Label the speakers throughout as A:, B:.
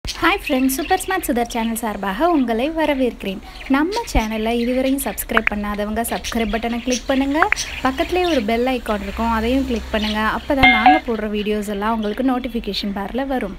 A: hi friends super smart Sudhar channel சார்பாக உங்களை வரவேற்கிறேன் நம்ம சேனலில் இதுவரையும் சப்ஸ்கிரைப் பண்ணாதவங்க சப்ஸ்கிரைப் பட்டனை கிளிக் பண்ணுங்கள் பக்கத்துலேயே ஒரு பெல் ஐக்கான் இருக்கும் அதையும் கிளிக் பண்ணுங்கள் அப்போ தான் நாங்கள் போடுற வீடியோஸ் எல்லாம் உங்களுக்கு நோட்டிஃபிகேஷன் பாரில் வரும்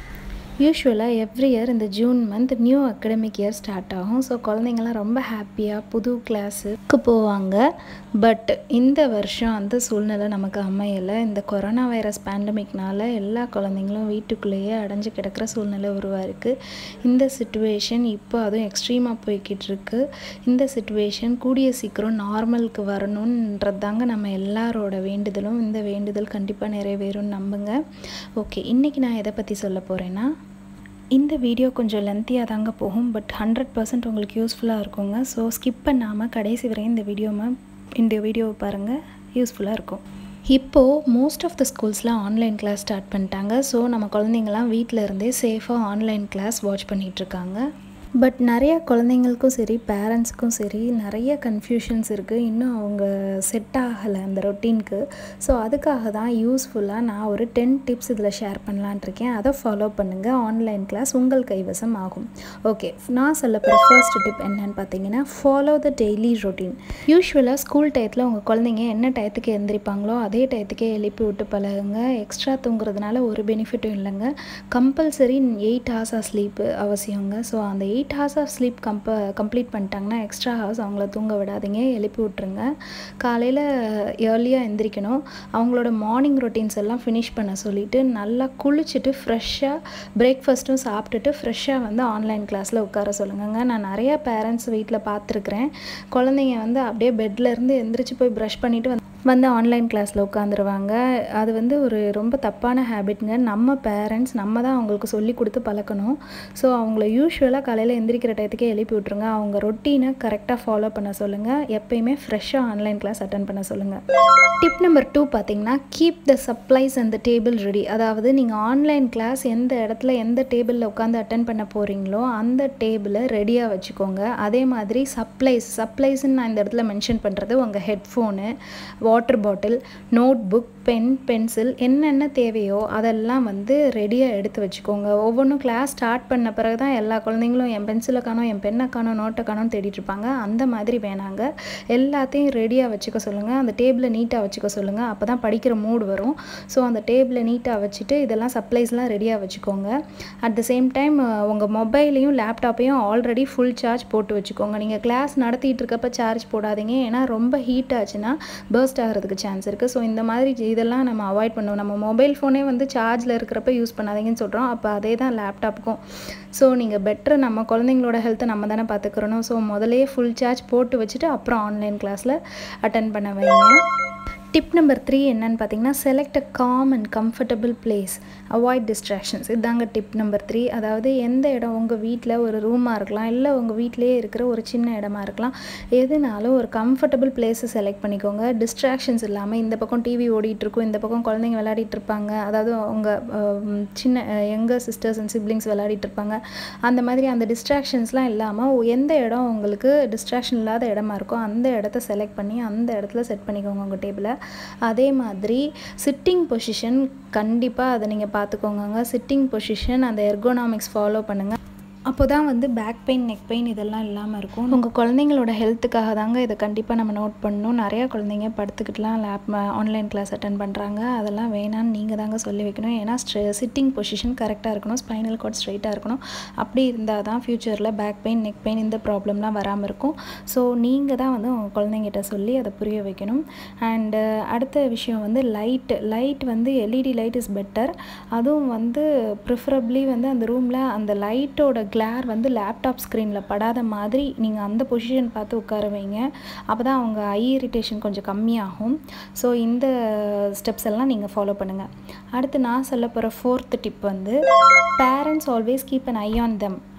A: யூஸ்வலாக எவ்ரி இயர் இந்த June month new academic year start ஆகும் ஸோ குழந்தைங்கள்லாம் ரொம்ப ஹாப்பியாக புது கிளாஸுக்கு போவாங்க பட் இந்த வருஷம் அந்த சூழ்நிலை நமக்கு அமையலை இந்த கொரோனா வைரஸ் பேண்டமிக்னால எல்லா குழந்தைங்களும் வீட்டுக்குள்ளேயே அடைஞ்சு கிடக்கிற சூழ்நிலை உருவாயிருக்கு இந்த சுச்சுவேஷன் இப்போ அதுவும் எக்ஸ்ட்ரீமாக போய்கிட்டு இருக்கு இந்த சுச்சுவேஷன் கூடிய சீக்கிரம் நார்மலுக்கு வரணுன்றது தாங்க நம்ம எல்லாரோட வேண்டுதலும் இந்த வேண்டுதல் கண்டிப்பாக நிறைவேறும்னு நம்புங்க ஓகே இன்றைக்கி நான் எதை பற்றி சொல்ல போகிறேன்னா இந்த வீடியோ கொஞ்சம் லென்த்தியாக தாங்க போகும் பட் ஹண்ட்ரட் பர்சன்ட் உங்களுக்கு யூஸ்ஃபுல்லாக இருக்குங்க ஸோ ஸ்கிப் பண்ணாமல் கடைசி வரையும் இந்த வீடியோவை இந்த வீடியோவை பாருங்கள் யூஸ்ஃபுல்லாக இருக்கும் இப்போது மோஸ்ட் ஆஃப் த ஸ்கூல்ஸ்லாம் ஆன்லைன் கிளாஸ் ஸ்டார்ட் பண்ணிட்டாங்க ஸோ நம்ம குழந்தைங்களாம் வீட்டில் இருந்தே சேஃபாக ஆன்லைன் கிளாஸ் வாட்ச் பண்ணிகிட்ருக்காங்க பட் நிறைய குழந்தைங்களுக்கும் சரி பேரண்ட்ஸுக்கும் சரி நிறைய கன்ஃபியூஷன்ஸ் இருக்குது இன்னும் அவங்க செட் ஆகலை அந்த ரொட்டீனுக்கு ஸோ அதுக்காக தான் யூஸ்ஃபுல்லாக நான் ஒரு டென் டிப்ஸ் இதில் ஷேர் பண்ணலான் இருக்கேன் அதை ஃபாலோ பண்ணுங்கள் ஆன்லைன் கிளாஸ் உங்கள் கைவசம் ஆகும் ஓகே நான் சொல்ல போகிற ஃபர்ஸ்ட் டிப் என்னன்னு பார்த்தீங்கன்னா ஃபாலோ த டெய்லி ரொட்டீன் யூஸ்வலாக ஸ்கூல் டயத்தில் உங்கள் குழந்தைங்க என்ன டயத்துக்கு எந்திரிப்பாங்களோ அதே டயத்துக்கே எழுப்பி விட்டு பழகுங்க எக்ஸ்ட்ரா தூங்குறதுனால ஒரு பெனிஃபிட்டும் இல்லைங்க compulsory eight hours of sleep அவசியங்க ஸோ அந்த eight eight hours of sleep கம்ப கம்ப்ளீட் பண்ணிட்டாங்கன்னா எக்ஸ்ட்ரா ஹவர்ஸ் அவங்கள தூங்க விடாதீங்க எழுப்பி விட்ருங்க காலையில் ஏர்லியாக எந்திரிக்கணும் அவங்களோட மார்னிங் ரொட்டீன்ஸ் எல்லாம் ஃபினிஷ் பண்ண சொல்லிவிட்டு நல்லா குளிச்சுட்டு ஃப்ரெஷ்ஷாக பிரேக்ஃபாஸ்ட்டும் சாப்பிட்டுட்டு ஃப்ரெஷ்ஷாக வந்து ஆன்லைன் கிளாஸில் உட்கார சொல்லுங்கங்க நான் நிறையா பேரண்ட்ஸ் வீட்டில் பார்த்துருக்குறேன் குழந்தைங்க வந்து அப்படியே பெட்லேருந்து எந்திரிச்சு போய் ப்ரஷ் பண்ணிவிட்டு வந்து வந்து ஆன்லைன் கிளாஸில் உட்காந்துருவாங்க அது வந்து ஒரு ரொம்ப தப்பான ஹேபிட்ங்க நம்ம பேரண்ட்ஸ் நம்ம தான் அவங்களுக்கு சொல்லி கொடுத்து பழக்கணும் ஸோ அவங்கள யூஸ்வலாக காலையில் எந்திரிக்கிற டயத்துக்கே எழுப்பி விட்ருங்க அவங்க ரொட்டீனை கரெக்டாக ஃபாலோ பண்ண சொல்லுங்கள் எப்பயுமே ஃப்ரெஷ்ஷாக ஆன்லைன் கிளாஸ் அட்டன் பண்ண சொல்லுங்கள் டிப் நம்பர் டூ பார்த்தீங்கன்னா கீப் த சப்ளைஸ் அந்த டேபிள் ரெடி அதாவது நீங்கள் ஆன்லைன் கிளாஸ் எந்த இடத்துல எந்த டேபிளில் உட்காந்து அட்டன் பண்ண போகிறீங்களோ அந்த டேபிளை ரெடியாக வச்சுக்கோங்க அதே மாதிரி சப்ளைஸ் சப்ளைஸ்ன்னு நான் இந்த இடத்துல மென்ஷன் பண்ணுறது உங்கள் headphone water bottle notebook pen pencil என்னென்ன தேவையோ அதெல்லாம் வந்து ரெடியாக எடுத்து வச்சுக்கோங்க ஒவ்வொன்றும் கிளாஸ் ஸ்டார்ட் பண்ண பிறகு தான் எல்லா குழந்தைங்களும் என் பென்சிலை காணும் என் பெண்ணை காணும் நோட்டை காணும் தேடிட்டு இருப்பாங்க அந்த மாதிரி வேணாங்க எல்லாத்தையும் ரெடியாக வச்சுக்க சொல்லுங்கள் அந்த டேபிளை நீட்டாக வச்சுக்க சொல்லுங்கள் அப்போ தான் படிக்கிற மூடு வரும் ஸோ அந்த டேபிளை நீட்டாக வச்சுட்டு இதெல்லாம் சப்ளைஸ்லாம் ரெடியாக வச்சுக்கோங்க அட் த சேம் டைம் உங்கள் மொபைலையும் லேப்டாப்பையும் ஆல்ரெடி ஃபுல் சார்ஜ் போட்டு வச்சுக்கோங்க நீங்கள் கிளாஸ் நடத்திட்டு இருக்கப்ப சார்ஜ் போடாதீங்க ஏன்னா ரொம்ப ஹீட் ஆச்சுன்னா பர்ஸ்ட் ஆகிறதுக்கு சான்ஸ் இருக்குது ஸோ இந்த மாதிரி இதெல்லாம் நம்ம அவாய்ட் பண்ணுவோம் நம்ம மொபைல் ஃபோனே வந்து சார்ஜில் இருக்கிறப்ப யூஸ் பண்ணாதீங்கன்னு சொல்கிறோம் அப்போ அதே தான் லேப்டாப்புக்கும் ஸோ நீங்கள் பெட்டர் நம்ம குழந்தைங்களோட ஹெல்த்தை நம்ம தானே பார்த்துக்கிறணும் ஸோ முதலையே ஃபுல் சார்ஜ் போட்டு வச்சுட்டு அப்புறம் ஆன்லைன் கிளாஸில் அட்டன் பண்ண வைங்க டிப் நம்பர் த்ரீ என்னன்னு பார்த்தீங்கன்னா select a calm and comfortable place avoid distractions இதுதாங்க டிப் நம்பர் த்ரீ அதாவது எந்த இடம் உங்கள் வீட்டில் ஒரு ரூமாக இருக்கலாம் இல்லை உங்கள் வீட்டிலேயே இருக்கிற ஒரு சின்ன இடமா இருக்கலாம் எதுனாலும் ஒரு கம்ஃபர்டபுள் பிளேஸை செலக்ட் பண்ணிக்கோங்க டிஸ்ட்ராக்ஷன்ஸ் இல்லாமல் இந்த பக்கம் டிவி ஓடிட்டுருக்கும் இந்த பக்கம் குழந்தைங்க விளையாடிட்டு இருப்பாங்க அதாவது உங்கள் சின்ன எங்கள் சிஸ்டர்ஸ் அண்ட் சிப்ளிங்ஸ் விளையாடிட்டு இருப்பாங்க அந்த மாதிரி அந்த டிஸ்ட்ராக்ஷன்ஸ்லாம் இல்லாமல் எந்த இடம் உங்களுக்கு டிஸ்ட்ராக்ஷன் இல்லாத இடமா இருக்கோ அந்த இடத்த செலக்ட் பண்ணி அந்த இடத்துல செட் பண்ணிக்கோங்க உங்கள் டேபிளை அதே மாதிரி சிட்டிங் பொசிஷன் கண்டிப்பாக அதை நீங்கள் பார்த்துக்கோங்க சிட்டிங் பொசிஷன் அந்த எர்கோனாமிக்ஸ் ஃபாலோ பண்ணுங்கள் அப்போ தான் வந்து பேக் பெயின் நெக் பெயின் இதெல்லாம் இல்லாமல் இருக்கும் உங்கள் குழந்தைங்களோட ஹெல்த்துக்காக தாங்க இதை கண்டிப்பாக நம்ம நோட் பண்ணணும் நிறையா குழந்தைங்க படுத்துக்கிட்டுலாம் லேப் ஆன்லைன் கிளாஸ் அட்டன் பண்ணுறாங்க அதெல்லாம் வேணான்னு நீங்கள் தாங்க சொல்லி வைக்கணும் ஏன்னா ஸ்ட்ரெ சிட்டிங் பொசிஷன் கரெக்டாக இருக்கணும் ஸ்பைனல் கார்ட் ஸ்ட்ரைட்டாக இருக்கணும் அப்படி இருந்தால் தான் ஃப்யூச்சரில் பேக் பெயின் நெக் பெயின் இந்த ப்ராப்ளம்லாம் வராமல் இருக்கும் ஸோ நீங்கள் தான் வந்து உங்கள் குழந்தைங்கிட்ட சொல்லி அதை புரிய வைக்கணும் அண்டு அடுத்த விஷயம் வந்து லைட் லைட் வந்து எல்இடி லைட் இஸ் பெட்டர் அதுவும் வந்து ப்ரிஃபரப்ளி வந்து அந்த ரூமில் அந்த லைட்டோட கிளார் வந்து லேப்டாப் ஸ்க்ரீனில் படாத மாதிரி நீங்கள் அந்த பொசிஷன் பார்த்து உட்கார வைங்க அப்போ தான் அவங்க ஐ இரிட்டேஷன் கொஞ்சம் கம்மியாகும் ஸோ இந்த ஸ்டெப்ஸ் எல்லாம் நீங்கள் ஃபாலோ பண்ணுங்கள் அடுத்து நான் சொல்ல போகிற ஃபோர்த்து டிப் வந்து parents always keep an eye on them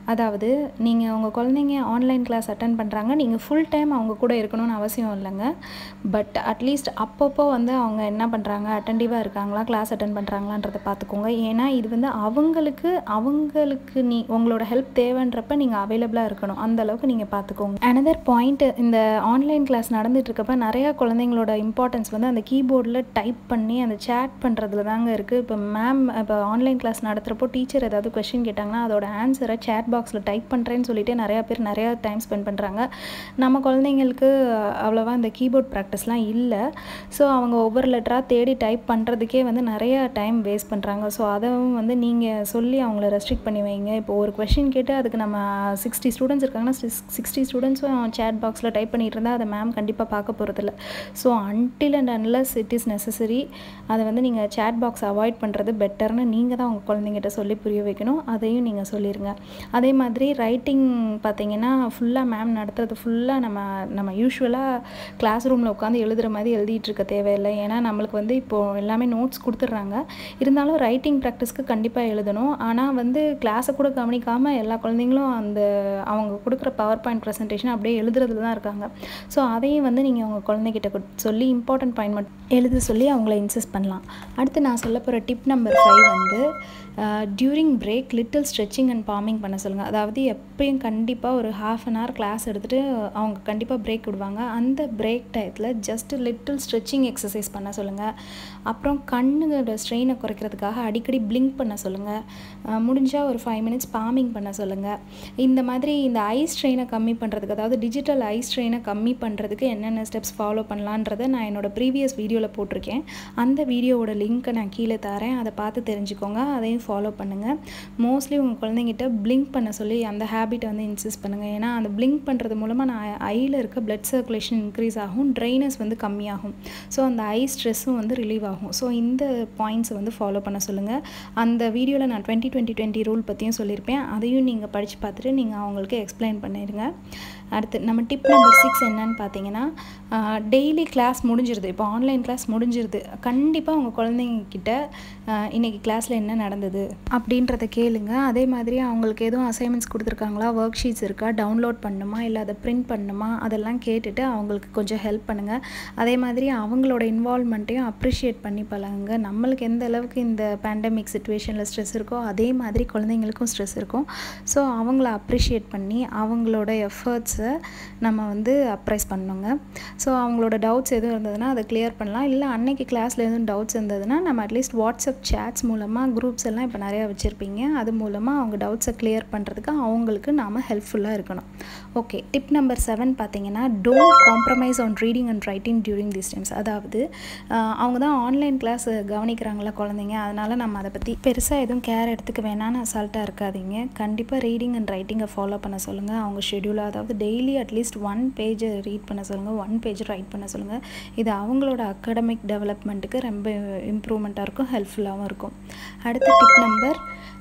A: அதாவது நீங்கள் உங்கள் குழந்தைங்க ஆன்லைன் கிளாஸ் அட்டன் பண்ணுறாங்க நீங்கள் ஃபுல் டைம் அவங்க கூட இருக்கணும்னு அவசியம் இல்லைங்க பட் அட்லீஸ்ட் அப்பப்போ வந்து அவங்க என்ன பண்ணுறாங்க அட்டன்டிவாக இருக்காங்களா கிளாஸ் அட்டன் பண்ணுறாங்களான்றதை பார்த்துக்கோங்க ஏன்னா இது வந்து அவங்களுக்கு அவங்களுக்கு நீ உங்களோட ஹெல்ப் தேவைன்றப்ப நீங்கள் அவைலபிளாக இருக்கணும் அந்த அளவுக்கு நீங்கள் பார்த்துக்கோங்க அனதர் பாயிண்ட் இந்த ஆன்லைன் கிளாஸ் நடந்துட்டு இருக்கப்ப நிறையா குழந்தைங்களோட இம்பார்ட்டன்ஸ் வந்து அந்த கீபோர்டில் டைப் பண்ணி அந்த சேட் பண்ணுறதுல தாங்க இருக்குது இப்போ மேம் இப்போ ஆன்லைன் கிளாஸ் நடத்துகிறப்போ டீச்சர் ஏதாவது கொஷின் கேட்டாங்கன்னா அதோட ஆன்சரை சேட் பாக்ஸில் டைப் பண்ணுறேன்னு சொல்லிட்டு நிறையா பேர் நிறையா டைம் ஸ்பெண்ட் பண்ணுறாங்க நம்ம குழந்தைங்களுக்கு அவ்வளோவா இந்த கீபோர்ட் ப்ராக்டிஸ்லாம் இல்லை ஸோ அவங்க ஒவ்வொரு லெட்டராக தேடி டைப் பண்ணுறதுக்கே வந்து நிறைய டைம் வேஸ்ட் பண்ணுறாங்க ஸோ அதுவும் வந்து நீங்கள் சொல்லி அவங்கள ரெஸ்ட்ரிக்ட் பண்ணி வைங்க இப்போ ஒரு கொஷின் கேட்டு அதுக்கு நம்ம சிக்ஸ்டி ஸ்டூடெண்ட்ஸ் இருக்காங்கன்னா சிக்ஸ்டி ஸ்டூடெண்ட்ஸும் சேட் பாக்ஸில் டைப் பண்ணிட்டு இருந்தால் அதை மேம் கண்டிப்பாக பார்க்க போகிறதில்ல so until and unless it is necessary அதை வந்து நீங்கள் சேட் பாக்ஸ் அவாய்ட் பண்ணுறது பெட்டர்னு நீங்கள் தான் உங்கள் குழந்தைங்கிட்ட சொல்லி புரிய வைக்கணும் அதையும் நீங்கள் சொல்லிடுங்க அதே மாதிரி ரைட்டிங் பார்த்தீங்கன்னா ஃபுல்லாக மேம் நடத்துறது ஃபுல்லாக நம்ம நம்ம யூஸ்வலாக கிளாஸ் ரூமில் உட்காந்து எழுதுகிற மாதிரி எழுதிட்டு இருக்க தேவையில்லை ஏன்னா நம்மளுக்கு வந்து இப்போது எல்லாமே நோட்ஸ் கொடுத்துட்றாங்க இருந்தாலும் ரைட்டிங் ப்ராக்டிஸ்க்கு கண்டிப்பாக எழுதணும் ஆனால் வந்து கிளாஸை கூட கவனிக்காமல் எல்லா குழந்தைங்களும் அந்த அவங்க கொடுக்குற பவர் பாயிண்ட் ப்ரெசன்டேஷன் அப்படியே எழுதுறதுல தான் இருக்காங்க ஸோ அதையும் வந்து நீங்கள் உங்கள் குழந்தைகிட்ட கொட்- சொல்லி இம்பார்ட்டன்ட் பாயிண்ட் மட்டும் எழுத சொல்லி அவங்கள இன்சிஸ்ட் பண்ணலாம் அடுத்து நான் சொல்ல போகிற டிப் நம்பர் ஃபைவ் வந்து during break little stretching and palming பண்ண சொல்லுங்கள் அதாவது எப்பயும் கண்டிப்பாக ஒரு ஹாஃப் அன் ஹவர் கிளாஸ் எடுத்துகிட்டு அவங்க கண்டிப்பாக பிரேக் விடுவாங்க அந்த பிரேக் டயத்தில் ஜஸ்ட் லிட்டில் ஸ்ட்ரெச்சிங் எக்ஸசைஸ் பண்ண சொல்லுங்கள் அப்புறம் கண்ணுகளோட ஸ்ட்ரெயினை குறைக்கிறதுக்காக அடிக்கடி பிளிங்க் பண்ண சொல்லுங்கள் முடிஞ்சால் ஒரு ஃபைவ் மினிட்ஸ் பாமிங் பண்ண சொல்லுங்கள் இந்த மாதிரி இந்த ஐ ஸ்ட்ரெயினை கம்மி பண்ணுறதுக்கு அதாவது டிஜிட்டல் ஐ ஸ்ட்ரெயினை கம்மி பண்ணுறதுக்கு என்னென்ன ஸ்டெப்ஸ் ஃபாலோ பண்ணலான்றதை நான் என்னோட ப்ரீவியஸ் வீடியோவில் போட்டிருக்கேன் அந்த வீடியோவோட லிங்க்கை நான் கீழே தரேன் அதை பார்த்து தெரிஞ்சுக்கோங்க அதையும் ஃபாலோ பண்ணுங்கள் மோஸ்ட்லி உங்கள் குழந்தைங்கிட்ட பிளிங்க் பண்ண சொல்லி அந்த ஹேபிட்டை வந்து இன்சிஸ்ட் பண்ணுங்கள் ஏன்னா அந்த பிளிங்க் பண்ணுறது மூலமாக நான் ஐயில் இருக்க blood சர்க்குலேஷன் இன்க்ரீஸ் ஆகும் ட்ரைனஸ் வந்து கம்மியாகும் ஸோ அந்த ஐ ஸ்ட்ரெஸ்ஸும் வந்து ரிலீவ் ஆகும் ஸோ இந்த பாயிண்ட்ஸை வந்து ஃபாலோ பண்ண சொல்லுங்கள் அந்த வீடியோவில் நான் டுவெண்ட்டி டுவெண்ட்டி டுவெண்ட்டி ரூல் பற்றியும் சொல்லியிருப்பேன் அதையும் நீங்கள் படித்து பார்த்துட்டு நீங்கள் அவங்களுக்கு எக்ஸ்பிளைன் பண்ணிடுங்க அடுத்து நம்ம டிப் நம்பர் சிக்ஸ் என்னன்னு பார்த்தீங்கன்னா டெய்லி கிளாஸ் முடிஞ்சிருது இப்போ ஆன்லைன் கிளாஸ் முடிஞ்சிருது கண்டிப்பாக உங்கள் குழந்தைங்க கிட்ட ஆஹ், இன்னைக்கு கிளாஸில் என்ன நடந்தது அப்படின்றத கேளுங்க அதே மாதிரி அவங்களுக்கு எதுவும் அசைன்மெண்ட்ஸ் கொடுத்துருக்காங்களா ஒர்க் ஷீட்ஸ் இருக்கா டவுன்லோட் பண்ணணுமா இல்லை அதை பிரிண்ட் பண்ணணுமா அதெல்லாம் கேட்டுட்டு அவங்களுக்கு கொஞ்சம் ஹெல்ப் பண்ணுங்கள் அதே மாதிரி அவங்களோட இன்வால்மெண்ட்டையும் அப்ரிஷியேட் பண்ணி பழகுங்க நம்மளுக்கு எந்த அளவுக்கு இந்த பேண்டமிக் சுச்சுவேஷனில் ஸ்ட்ரெஸ் இருக்கோ அதே மாதிரி குழந்தைங்களுக்கும் ஸ்ட்ரெஸ் இருக்கும் ஸோ அவங்கள அப்ரிஷியேட் பண்ணி அவங்களோட எஃபர்ட்ஸை நம்ம வந்து அப்ரைஸ் பண்ணணுங்க ஸோ அவங்களோட டவுட்ஸ் எதுவும் இருந்ததுன்னா அதை கிளியர் பண்ணலாம் இல்லை அன்னைக்கு கிளாஸில் எதுவும் டவுட்ஸ் இருந்ததுன்னா நம்ம அட்லீஸ்ட் வாட்ஸ்அப் சேட்ஸ் மூலமாக குரூப்ஸ் எல்லாம் இப்போ நிறையா வச்சுருப்பீங்க அது மூலமாக அவங்க டவுட்ஸை கிளியர் பண்ணுறதுக்கு அவங்களுக்கு நாம் ஹெல்ப்ஃபுல்லாக இருக்கணும் ஓகே டிப் நம்பர் செவன் பார்த்தீங்கன்னா don't compromise on reading and writing during these times அதாவது ஆஹ், அவங்க தான் ஆன்லைன் கிளாஸ் கவனிக்கிறாங்களா குழந்தைங்க அதனால் நம்ம அதை பற்றி பெருசாக எதுவும் கேர் எடுத்துக்க வேணாம்னு அசால்ட்டாக இருக்காதீங்க கண்டிப்பாக ரீடிங் அண்ட் ரைட்டிங்கை ஃபாலோ பண்ண சொல்லுங்கள் அவங்க ஷெடியூல் அதாவது டெய்லி அட்லீஸ்ட் ஒன் பேஜை ரீட் பண்ண சொல்லுங்கள் ஒன் பேஜ் ரைட் பண்ண சொல்லுங்கள் இது அவங்களோட அகாடமிக் டெவலப்மெண்ட்டுக்கு ரொம்ப இம்ப்ரூவ்மெண்ட்டாக இருக்கும் ஹெல்ப்ஃபுல்லாகவும் இருக்கும் அடுத்த tip number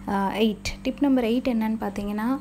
A: eight tip number eight என்னன்னு பார்த்தீங்கன்னா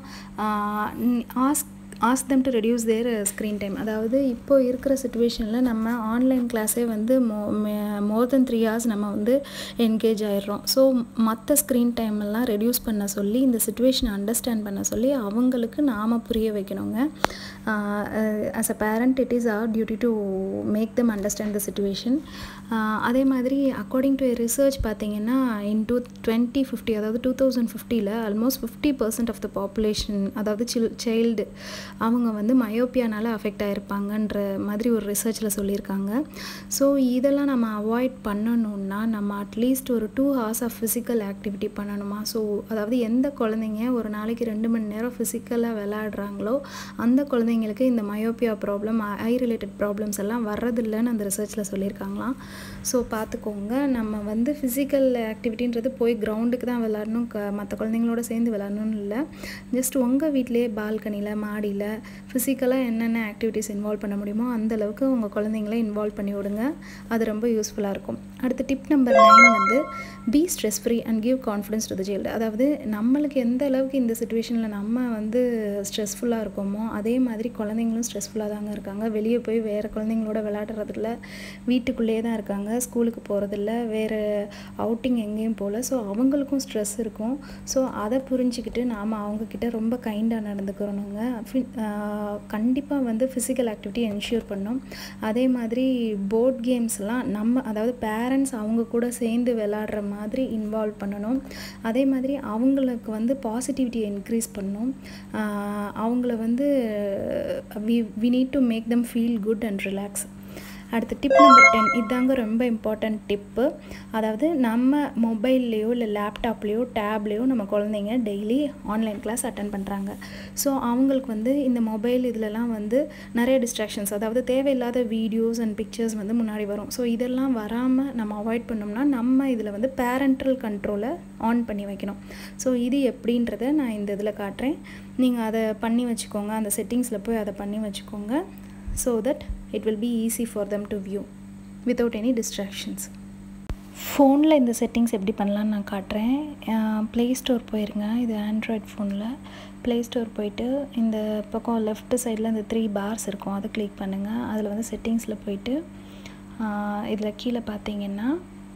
A: ask ask them to reduce their screen time அதாவது இப்போ இருக்கிற சுச்சுவேஷனில் நம்ம ஆன்லைன் கிளாஸே வந்து மோ மோர் தென் த்ரீ ஹவர்ஸ் நம்ம வந்து என்கேஜ் ஆயிடுறோம் ஸோ மற்ற ஸ்க்ரீன் டைம் எல்லாம் ரெடியூஸ் பண்ண சொல்லி இந்த சுச்சுவேஷனை அண்டர்ஸ்டாண்ட் பண்ண சொல்லி அவங்களுக்கு நாம் புரிய வைக்கணுங்க as a parent it is our duty to make them understand the situation அதே மாதிரி அக்கார்டிங் டு ரிசர்ச் பார்த்தீங்கன்னா இன் டூ டுவெண்ட்டி ஃபிஃப்டி அதாவது டூ தௌசண்ட் ஃபிஃப்டியில் almost fifty percent of the population அதாவது சில் சைல்டு அவங்க வந்து மயோப்பியானால அஃபெக்ட் ஆகிருப்பாங்கன்ற மாதிரி ஒரு ரிசர்ச்சில் சொல்லியிருக்காங்க ஸோ இதெல்லாம் நம்ம அவாய்ட் பண்ணணும்னா நம்ம அட்லீஸ்ட் ஒரு two hours of physical activity பண்ணணுமா ஸோ அதாவது எந்த குழந்தைங்க ஒரு நாளைக்கு ரெண்டு மணி நேரம் ஃபிசிக்கலாக விளையாடுறாங்களோ அந்த குழந்தைங்களுக்கு இந்த myopia problem eye related problems எல்லாம் வர்றதில்லைன்னு அந்த ரிசர்ச்சில் சொல்லியிருக்காங்களாம் ஸோ பார்த்துக்கோங்க நம்ம வந்து ஃபிசிக்கல் ஆக்டிவிட்டின்றது போய் கிரவுண்டுக்கு தான் விளாடணும் க மற்ற குழந்தைங்களோட சேர்ந்து விளாடணும்னு இல்லை ஜஸ்ட் உங்கள் வீட்டிலேயே பால்கனியில் மாடியில் வெளியில் ஃபிசிக்கலாக என்னென்ன ஆக்டிவிட்டீஸ் இன்வால்வ் பண்ண முடியுமோ அந்த அளவுக்கு உங்கள் குழந்தைங்கள இன்வால்வ் பண்ணி விடுங்க அது ரொம்ப யூஸ்ஃபுல்லாக இருக்கும் அடுத்து டிப் நம்பர் நைன் வந்து be stress free and give confidence to the child அதாவது நம்மளுக்கு எந்த அளவுக்கு இந்த சுச்சுவேஷனில் நம்ம வந்து ஸ்ட்ரெஸ்ஃபுல்லாக இருக்கோமோ அதே மாதிரி குழந்தைங்களும் ஸ்ட்ரெஸ்ஃபுல்லாக தாங்க இருக்காங்க வெளியே போய் வேறு குழந்தைங்களோட விளையாடுறதில்ல வீட்டுக்குள்ளேயே தான் இருக்காங்க ஸ்கூலுக்கு போகிறதில்ல வேறு அவுட்டிங் எங்கேயும் போகல ஸோ அவங்களுக்கும் ஸ்ட்ரெஸ் இருக்கும் ஸோ அதை புரிஞ்சுக்கிட்டு நாம் அவங்கக்கிட்ட ரொம்ப கைண்டாக நடந்துக்கிறோனுங்க கண்டிப்பாக வந்து ஃபிசிக்கல் ஆக்டிவிட்டி என்ஷூர் பண்ணோம் அதே மாதிரி போர்ட் கேம்ஸ்லாம் நம்ம அதாவது பேரண்ட்ஸ் அவங்க கூட சேர்ந்து விளாடுற மாதிரி இன்வால்வ் பண்ணணும் அதே மாதிரி அவங்களுக்கு வந்து பாசிட்டிவிட்டியை இன்க்ரீஸ் பண்ணணும் அவங்கள வந்து we we need to make them feel good and relax அடுத்து டிப் நம்பர் டென் இதாங்க ரொம்ப இம்பார்ட்டண்ட் டிப்பு அதாவது நம்ம மொபைல்லையோ இல்லை லேப்டாப்லேயோ டேப்லேயோ நம்ம குழந்தைங்க டெய்லி ஆன்லைன் கிளாஸ் அட்டன் பண்ணுறாங்க ஸோ அவங்களுக்கு வந்து இந்த மொபைல் இதிலலாம் வந்து நிறைய டிஸ்ட்ராக்ஷன்ஸ் அதாவது தேவையில்லாத வீடியோஸ் அண்ட் பிக்சர்ஸ் வந்து முன்னாடி வரும் ஸோ இதெல்லாம் வராமல் நம்ம அவாய்ட் பண்ணோம்னா நம்ம இதில் வந்து பேரண்டல் கண்ட்ரோலை ஆன் பண்ணி வைக்கணும் ஸோ இது எப்படின்றத நான் இந்த இதில் காட்டுறேன் நீங்கள் அதை பண்ணி வச்சுக்கோங்க அந்த செட்டிங்ஸில் போய் அதை பண்ணி வச்சுக்கோங்க so that it will be easy for them to view without any distractions ஃபோனில் இந்த செட்டிங்ஸ் எப்படி பண்ணலான்னு நான் காட்டுறேன் ப்ளே ஸ்டோர் போயிருங்க இது ஆண்ட்ராய்ட் ஃபோனில் ப்ளே ஸ்டோர் போயிட்டு இந்த பக்கம் லெஃப்ட் சைடில் இந்த த்ரீ பார்ஸ் இருக்கும் அதை கிளிக் பண்ணுங்கள் அதில் வந்து செட்டிங்ஸில் போயிட்டு இதில் கீழே பார்த்தீங்கன்னா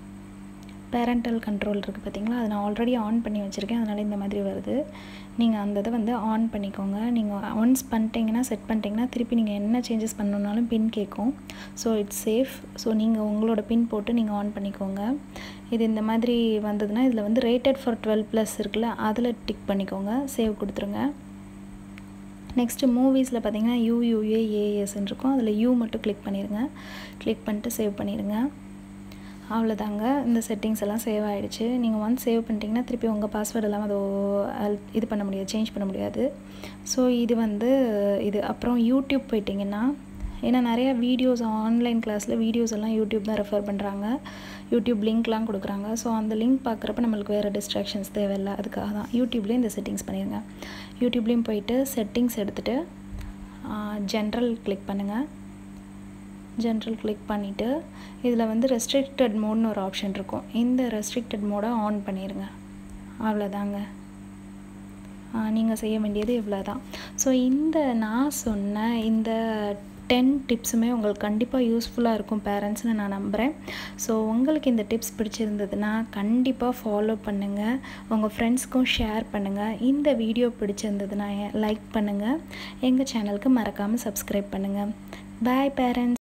A: பேரண்டல் கண்ட்ரோல் இருக்குது பார்த்தீங்களா அதை நான் ஆல்ரெடி ஆன் பண்ணி வச்சுருக்கேன் அதனால் இந்த மாதிரி வருது நீங்கள் அந்த இதை வந்து ஆன் பண்ணிக்கோங்க நீங்கள் ஒன்ஸ் பண்ணிட்டீங்கன்னா செட் பண்ணிட்டீங்கன்னா திருப்பி நீங்கள் என்ன சேஞ்சஸ் பண்ணணுன்னாலும் பின் கேட்கும் ஸோ இட்ஸ் சேஃப் ஸோ நீங்கள் உங்களோட பின் போட்டு நீங்கள் ஆன் பண்ணிக்கோங்க இது இந்த மாதிரி வந்ததுன்னா இதில் வந்து ரேட்டட் ஃபார் டுவெல் ப்ளஸ் இருக்குல்ல அதில் டிக் பண்ணிக்கோங்க சேவ் கொடுத்துருங்க நெக்ஸ்ட்டு மூவிஸில் பார்த்தீங்கன்னா யூயூஏஏஎஸ்ன்னு இருக்கும் அதில் யூ மட்டும் கிளிக் பண்ணிடுங்க கிளிக் பண்ணிட்டு சேவ் பண்ணிடுங்க அவ்வளோதாங்க இந்த செட்டிங்ஸ் எல்லாம் சேவ் ஆகிடுச்சு நீங்கள் ஒன்ஸ் சேவ் பண்ணிட்டீங்கன்னா திருப்பி உங்கள் பாஸ்வேர்டு எல்லாம் அதை இது பண்ண முடியாது சேஞ்ச் பண்ண முடியாது ஸோ இது வந்து இது அப்புறம் யூடியூப் போயிட்டிங்கன்னா ஏன்னா நிறையா வீடியோஸ் ஆன்லைன் கிளாஸில் வீடியோஸ் எல்லாம் யூடியூப் தான் ரெஃபர் பண்ணுறாங்க யூடியூப் லிங்க்லாம் கொடுக்குறாங்க ஸோ அந்த லிங்க் பார்க்குறப்ப நம்மளுக்கு வேறு டிஸ்ட்ராக்ஷன்ஸ் தேவையில்லை அதுக்காக தான் யூடியூப்லேயும் இந்த செட்டிங்ஸ் பண்ணிடுங்க யூடியூப்லேயும் போயிட்டு செட்டிங்ஸ் எடுத்துகிட்டு ஜென்ரல் கிளிக் பண்ணுங்கள் ஜென்ரல் கிளிக் பண்ணிவிட்டு இதில் வந்து ரெஸ்ட்ரிக்டட் மோட்னு ஒரு ஆப்ஷன் இருக்கும் இந்த ரெஸ்ட்ரிக்டட் மோடை ஆன் பண்ணிடுங்க அவ்வளோதாங்க நீங்கள் செய்ய வேண்டியது இவ்வளோ தான் ஸோ இந்த நான் சொன்ன இந்த டென் டிப்ஸுமே உங்களுக்கு கண்டிப்பாக யூஸ்ஃபுல்லாக இருக்கும் பேரண்ட்ஸ்னு நான் நம்புகிறேன் ஸோ உங்களுக்கு இந்த டிப்ஸ் பிடிச்சிருந்ததுன்னா கண்டிப்பாக ஃபாலோ பண்ணுங்கள் உங்கள் ஃப்ரெண்ட்ஸ்க்கும் ஷேர் பண்ணுங்கள் இந்த வீடியோ பிடிச்சிருந்ததுன்னா லைக் பண்ணுங்கள் எங்கள் சேனலுக்கு மறக்காமல் சப்ஸ்கிரைப் பண்ணுங்கள் பாய் பேரண்ட்ஸ்